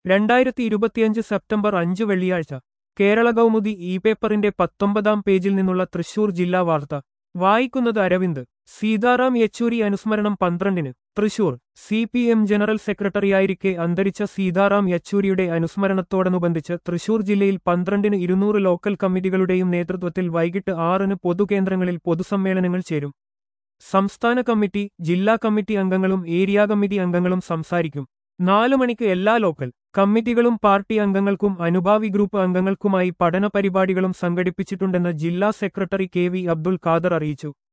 രണ്ടായിരത്തി ഇരുപത്തിയഞ്ച് സെപ്റ്റംബർ അഞ്ച് വെള്ളിയാഴ്ച കേരള കൗമുദി ഇ പേപ്പറിന്റെ പത്തൊമ്പതാം പേജിൽ നിന്നുള്ള തൃശൂർ ജില്ലാ വാർത്ത വായിക്കുന്നത് അരവിന്ദ് സീതാറാം യെച്ചൂരി അനുസ്മരണം പന്ത്രണ്ടിന് Thrissur C P M general സെക്രട്ടറിയായിരിക്കെ അന്തരിച്ച സീതാറാം യെച്ചൂരിയുടെ അനുസ്മരണത്തോടനുബന്ധിച്ച് തൃശൂർ ജില്ലയിൽ പന്ത്രണ്ടിന് ഇരുന്നൂറ് ലോക്കൽ കമ്മിറ്റികളുടെയും നേതൃത്വത്തിൽ വൈകിട്ട് ആറിന് പൊതുകേന്ദ്രങ്ങളിൽ പൊതുസമ്മേളനങ്ങൾ ചേരും സംസ്ഥാന കമ്മിറ്റി ജില്ലാ കമ്മിറ്റി അംഗങ്ങളും ഏരിയ കമ്മിറ്റി അംഗങ്ങളും സംസാരിക്കും നാലു മണിക്ക് എല്ലാ ലോക്കൽ കമ്മിറ്റികളും പാർട്ടി അംഗങ്ങൾക്കും അനുഭാവി ഗ്രൂപ്പ് അംഗങ്ങൾക്കുമായി പഠന പരിപാടികളും സംഘടിപ്പിച്ചിട്ടുണ്ടെന്ന് ജില്ലാ secretary K V Abdul Khader അറിയിച്ചു